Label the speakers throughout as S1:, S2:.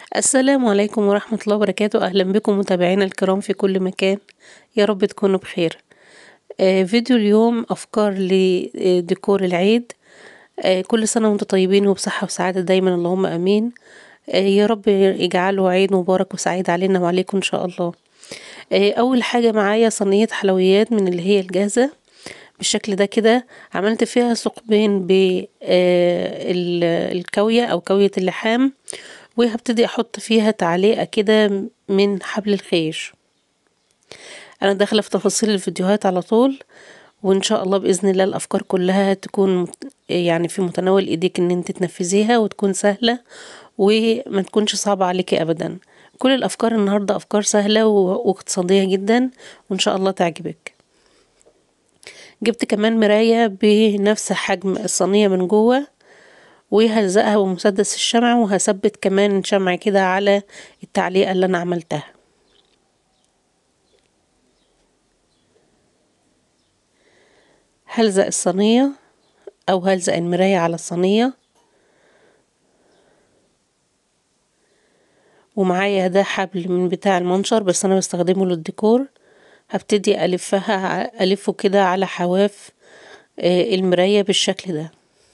S1: السلام عليكم ورحمة الله وبركاته أهلا بكم متابعينا الكرام في كل مكان يا رب تكونوا بخير آه، فيديو اليوم أفكار لديكور العيد آه، كل سنة وانتم طيبين وبصحة وسعادة دايما اللهم أمين آه، يا رب يجعله عيد مبارك وسعيد علينا وعليكم إن شاء الله أول حاجة معايا صينية حلويات من اللي هي الجاهزة بالشكل ده كده عملت فيها ثقبين بالكاوية أو كاوية اللحام وهبتدي أحط فيها تعليقة كده من حبل الخيش أنا داخلة في تفاصيل الفيديوهات على طول وإن شاء الله بإذن الله الأفكار كلها تكون يعني في متناول إيديك إن أنت تنفذيها وتكون سهلة وما تكونش صعبة عليكي أبدا كل الأفكار النهاردة أفكار سهلة واقتصادية جدا وإن شاء الله تعجبك جبت كمان مراية بنفس حجم الصينية من جوه وهلزقها بمسدس الشمع وهثبت كمان شمع كده على التعليقة اللي أنا عملتها هلزق الصينية أو هلزق المراية على الصينية ومعايا ده حبل من بتاع المنشر بس أنا بستخدمه للديكور هبتدي ألفها ألفه كده على حواف المراية بالشكل ده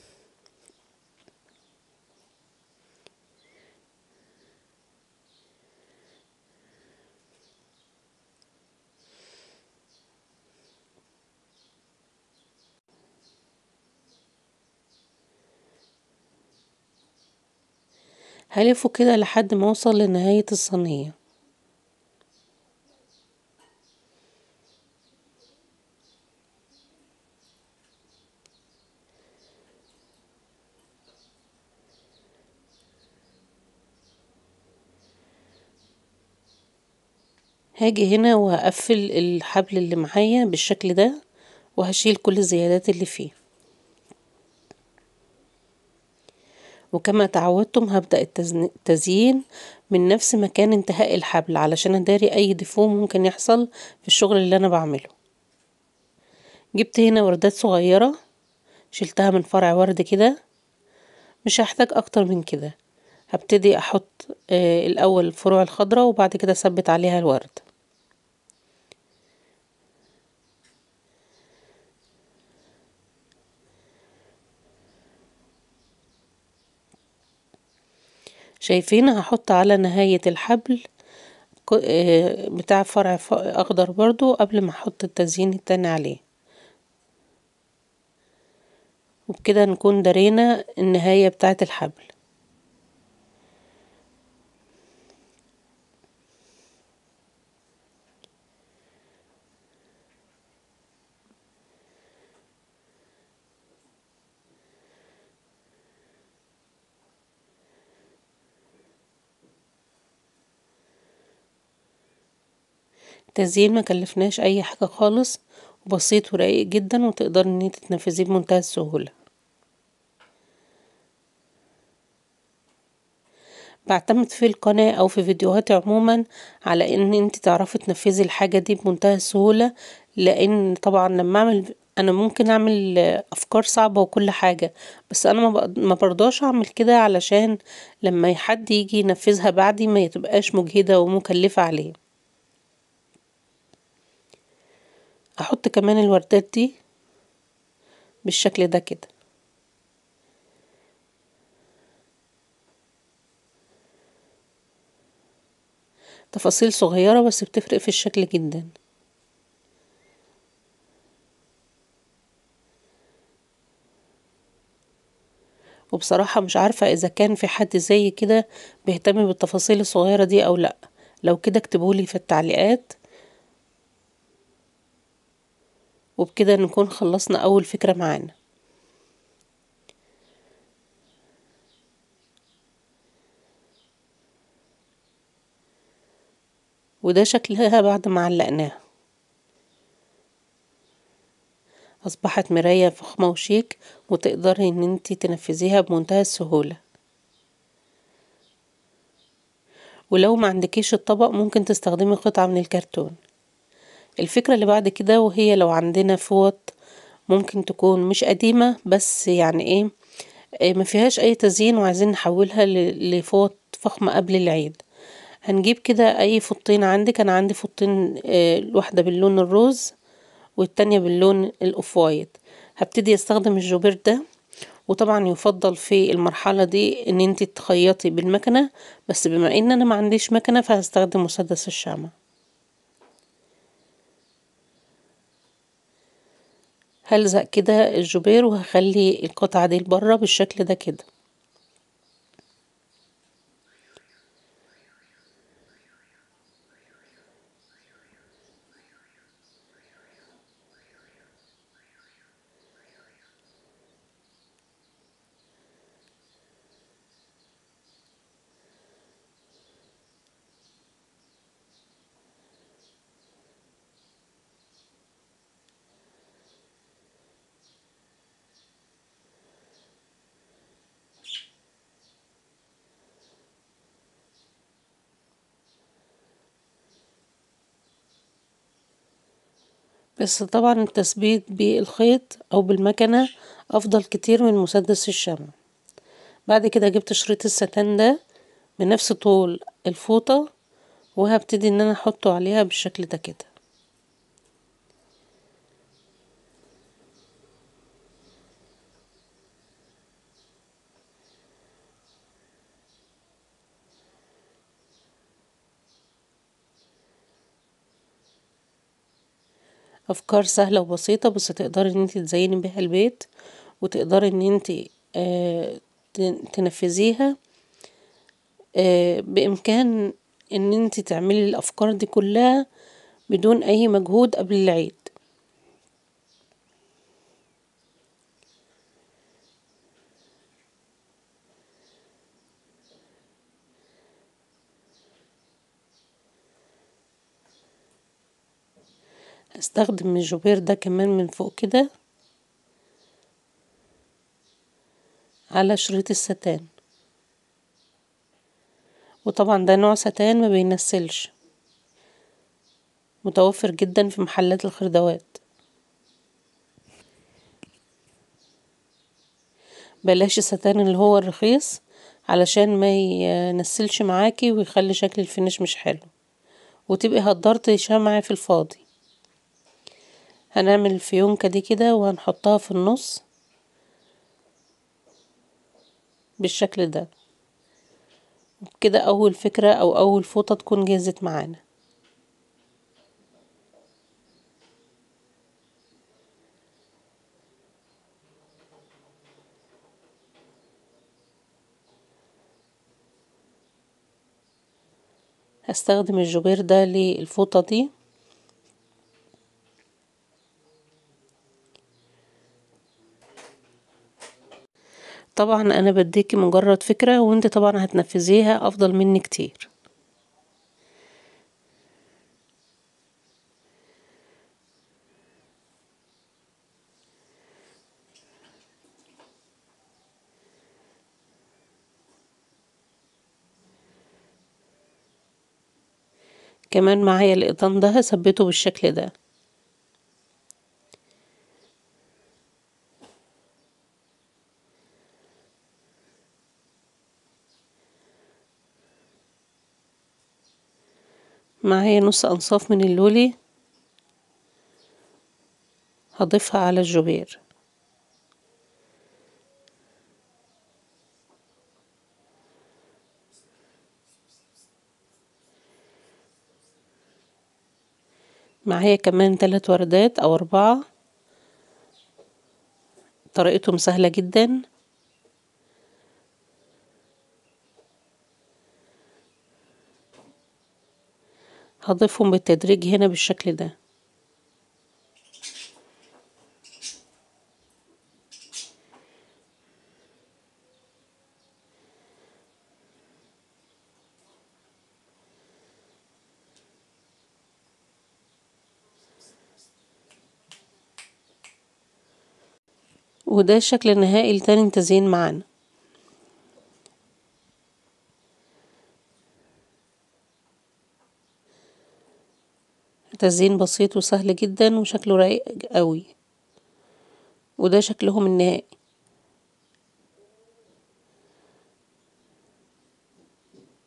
S1: هلفه كده لحد ما اوصل لنهاية الصينية هاجي هنا وهقفل الحبل اللي معايا بالشكل ده وهشيل كل الزيادات اللي فيه وكما تعودتم هبدأ التزيين من نفس مكان انتهاء الحبل علشان اداري اي ديفو ممكن يحصل في الشغل اللي انا بعمله جبت هنا وردات صغيرة شلتها من فرع ورد كده مش هحتاج اكتر من كده هبتدي احط آه الاول الفروع الخضراء وبعد كده اثبت عليها الورد شايفين هحط على نهاية الحبل بتاع فرع اخضر برضو قبل ما احط التزيين التاني عليه وبكده نكون درينا النهاية بتاعة الحبل التزيين ما كلفناش اي حاجة خالص وبسيط ورقيق جدا وتقدر ان انت تنفذيه بمنتهى السهولة بعتمد في القناة او في فيديوهاتي عموما على ان انت تعرفي تنفذي الحاجة دي بمنتهى السهولة لان طبعا لما اعمل انا ممكن اعمل افكار صعبة وكل حاجة بس انا ما برضاش اعمل كده علشان لما حد يجي ينفذها بعدي ما تبقاش مجهدة ومكلفة عليه احط كمان الوردات دي بالشكل ده كده تفاصيل صغيرة بس بتفرق في الشكل جدا وبصراحة مش عارفة إذا كان في حد زي كده بيهتم بالتفاصيل الصغيرة دي أو لأ لو كده اكتبولي في التعليقات وبكده نكون خلصنا أول فكرة معانا وده شكلها بعد ما علقناها أصبحت مراية فخمة وشيك وتقدري ان انتي تنفذيها بمنتهى السهولة ولو ما عندكيش الطبق ممكن تستخدمي قطعة من الكرتون الفكرة اللي بعد كده وهي لو عندنا فوط ممكن تكون مش قديمة بس يعني ايه ما فيهاش اي تزيين وعايزين نحولها لفوط فخمة قبل العيد هنجيب كده اي فطين عندك انا عندي فطين آه واحدة باللون الروز والتانية باللون الاوف وايت هبتدي استخدم الجوبير ده وطبعا يفضل في المرحلة دي ان انت تخيطي بالمكنة بس بما ان انا ما عنديش مكنة فهستخدم مسدس الشمع هلزق كده الجوبير وهخلي القطعة دي لبره بالشكل ده كده بس طبعا التثبيت بالخيط او بالمكنة افضل كتير من مسدس الشمع بعد كده جبت شريط الستان ده بنفس طول الفوطة وهبتدي ان انا احطه عليها بالشكل ده كده افكار سهلة وبسيطة بس تقدري ان انت تزيني بيها البيت وتقدري ان انت آه تنفذيها آه بامكان ان انت تعملي الافكار دي كلها بدون اي مجهود قبل العيد هستخدم الجوبير ده كمان من فوق كده على شريط الستان وطبعا ده نوع ستان ما بينسلش متوفر جدا في محلات الخردوات بلاش الستان اللي هو الرخيص علشان ما ينسلش معاكي ويخلي شكل الفينش مش حلو وتبقي هدرتي شمع في الفاضي هنعمل الفيونكة دي كده وهنحطها في النص بالشكل ده كده اول فكرة او اول فوطة تكون جاهزت معانا هستخدم الجوبير ده للفوطة دي طبعا انا بديكي مجرد فكرة وانت طبعا هتنفذيها افضل مني كتير كمان معايا القطن ده هثبته بالشكل ده معايا نص انصاف من اللولي هضيفها على الجوبير معايا كمان تلات وردات او اربعة طريقتهم سهلة جدا هضيفهم بالتدريج هنا بالشكل ده وده الشكل النهائي لتاني التزيين معانا تزيين بسيط وسهل جدا وشكله رايق قوي وده شكلهم النهائي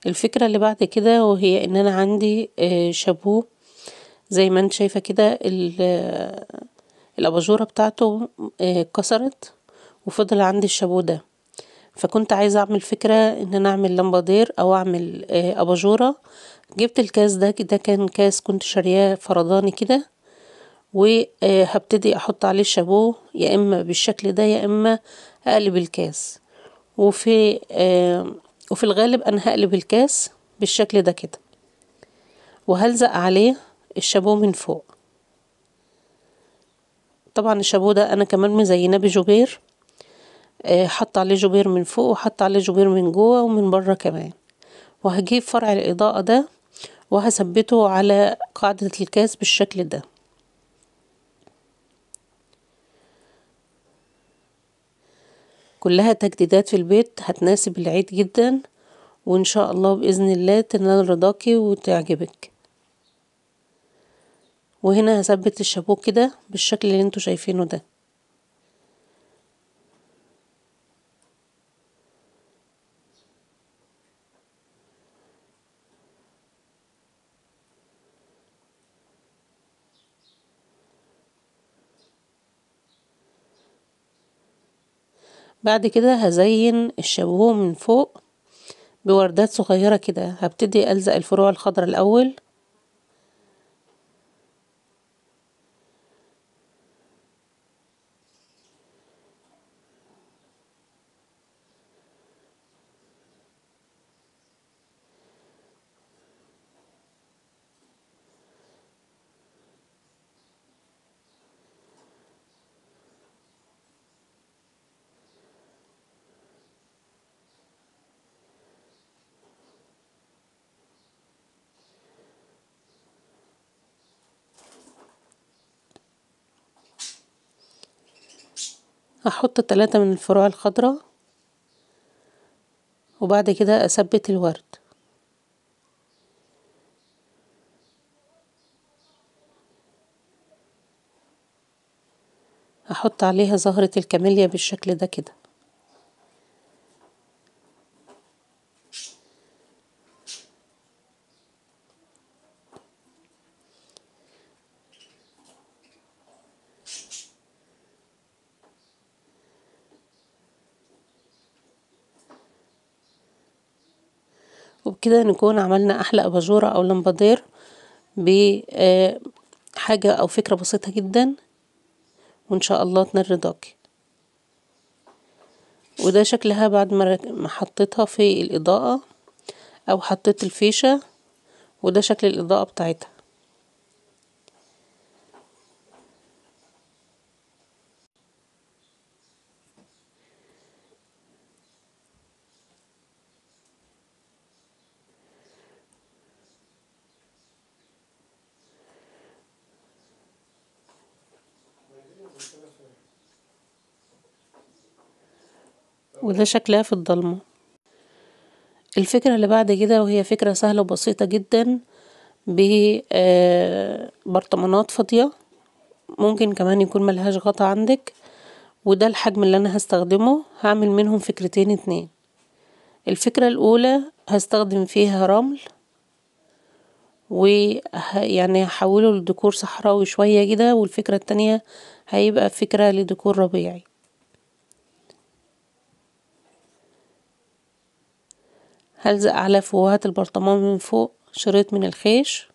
S1: الفكرة اللي بعد كده وهي ان انا عندي شابوه زي ما انت شايفة كده الاباجورة بتاعته اتكسرت وفضل عندي الشابوه ده فكنت عايزة اعمل فكرة ان انا اعمل لمبادير او اعمل اباجورة جبت الكاس ده ده كان كاس كنت شارياه فرداني كده وهبتدي احط عليه الشابوه يا اما بالشكل ده يا اما اقلب الكاس وفي وفي الغالب انا هقلب الكاس بالشكل ده كده وهلزق عليه الشابوه من فوق طبعا الشابوه ده انا كمان مزيناه بجوبير حط عليه جوبير من فوق وحط عليه جوبير من جوه ومن بره كمان وهجيب فرع الاضاءة ده وهثبته على قاعدة الكاس بالشكل ده كلها تجديدات في البيت هتناسب العيد جدا وان شاء الله باذن الله تنال رضاكي وتعجبك وهنا هثبت الشابوه كده بالشكل اللي انتوا شايفينه ده بعد كده هزين الشابوه من فوق بوردات صغيرة كده هبتدي ألزق الفروع الخضرا الأول هحط تلاتة من الفروع الخضرا وبعد كده اثبت الورد هحط عليها زهرة الكاميليا بالشكل ده كده وبكده نكون عملنا احلى اباجورة او لمبادير بحاجة او فكرة بسيطة جدا وان شاء الله تنال رضاكي وده شكلها بعد ما حطيتها في الاضاءة او حطيت الفيشة وده شكل الاضاءة بتاعتها وده شكلها في الضلمة الفكرة اللي بعد كده وهي فكرة سهلة وبسيطة جدا ببرطمانات فاضية ممكن كمان يكون ملهاش غطا عندك وده الحجم اللي انا هستخدمه هعمل منهم فكرتين اتنين الفكرة الاولى هستخدم فيها رمل ويعني هحوله لديكور صحراوي شوية كده والفكرة التانية هيبقى فكرة لديكور ربيعي هلزق على فوهات البرطمان من فوق شريط من الخيش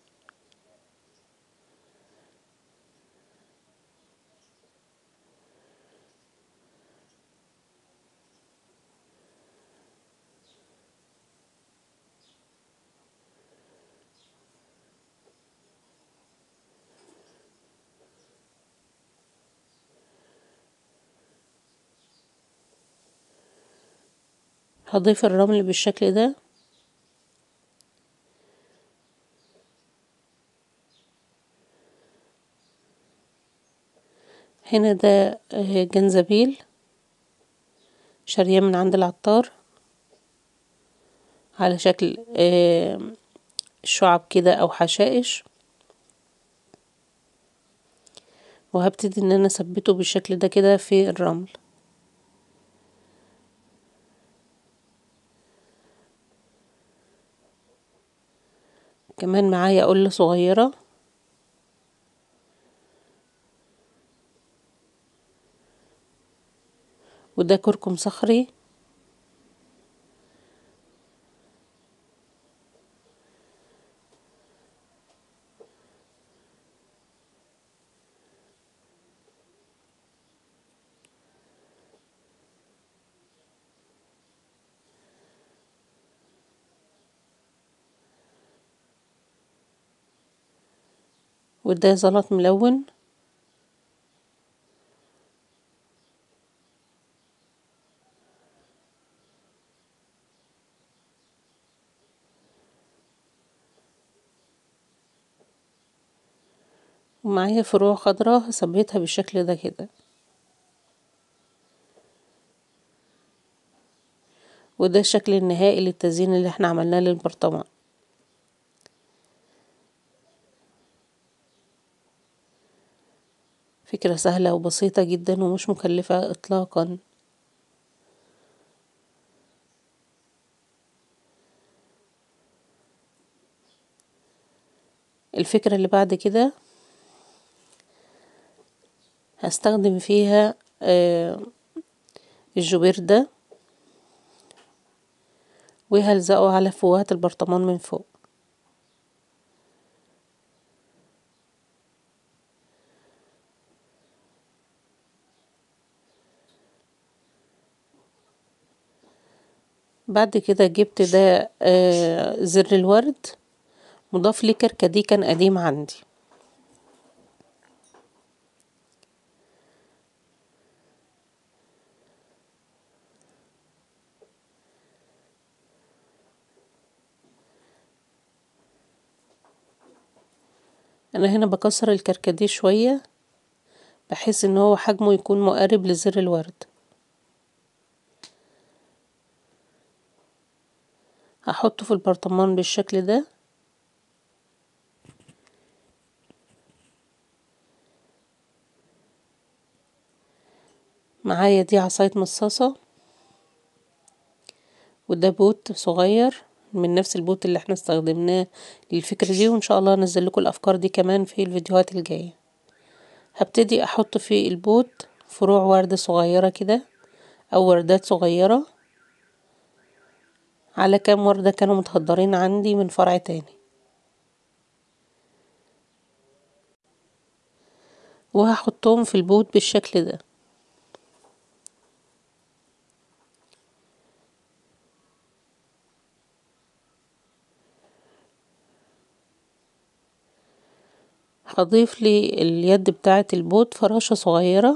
S1: هضيف الرمل بالشكل ده هنا ده جنزبيل شارياه من عند العطار على شكل شعب كده او حشائش وهبتدي ان انا اثبته بالشكل ده كده في الرمل كمان معايا قلة صغيرة وده كركم صخري وده زلط ملون ومعايا فروع خضرا هثبتها بالشكل ده كده وده الشكل النهائي للتزيين اللي احنا عملناه للبرطمان فكرة سهلة وبسيطة جدا ومش مكلفة اطلاقا الفكرة اللي بعد كده هستخدم فيها آه الجبير ده وهلزقه على فوهات البرطمان من فوق بعد كده جبت ده آه زر الورد مضاف لي كركديه كان قديم عندي انا هنا بكسر الكركديه شوية بحيث ان هو حجمه يكون مقارب لزر الورد هحطه في البرطمان بالشكل ده معايا دي عصاية مصاصة وده بوت صغير من نفس البوت اللي احنا استخدمناه للفكرة دي وان شاء الله انزل لكم الافكار دي كمان في الفيديوهات الجاية هبتدي احط في البوت فروع ورد صغيرة كده او وردات صغيرة على كام وردة كانوا متهدرين عندي من فرع تاني وهحطهم في البوت بالشكل ده هضيف لي اليد بتاعة البوت فراشة صغيرة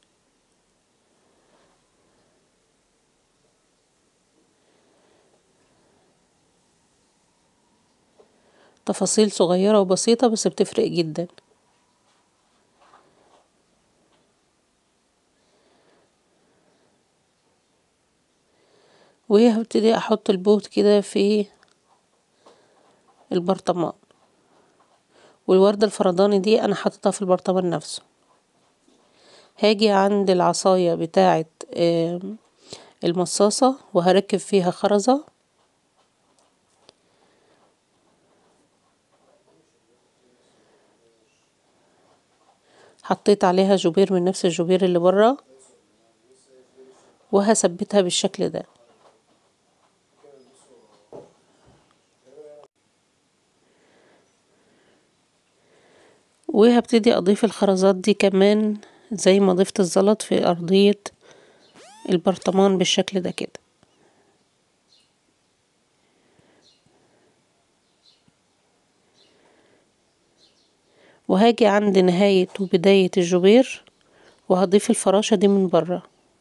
S1: تفاصيل صغيرة وبسيطة بس بتفرق جدا وهبتدي احط البوت كده في البرطمان والوردة الفرداني دي انا حاططها في البرطمان نفسه هاجي عند العصاية بتاعة المصاصة وهركب فيها خرزة حطيت عليها جبير من نفس الجبير اللي برا وهثبتها بالشكل ده وهبتدي اضيف الخرزات دي كمان زي ما ضفت الزلط في ارضية البرطمان بالشكل ده كده وهاجي عند نهاية وبداية الجبير وهضيف الفراشة دي من برا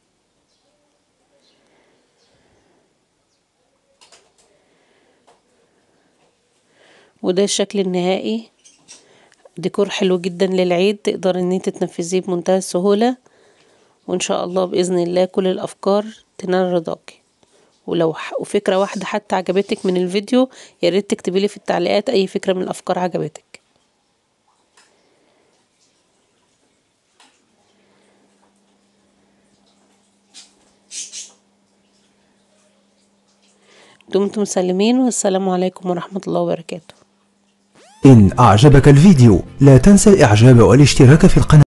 S1: وده الشكل النهائي ديكور حلو جدا للعيد تقدر ان انت تنفذيه بمنتهى السهولة وان شاء الله باذن الله كل الافكار تنال رضاكي ولو فكرة واحدة حتى عجبتك من الفيديو ياريت تكتبيلي في التعليقات اي فكرة من الافكار عجبتك دمتم سالمين والسلام عليكم ورحمة الله وبركاته
S2: إن أعجبك الفيديو لا تنسى الإعجاب والاشتراك في القناة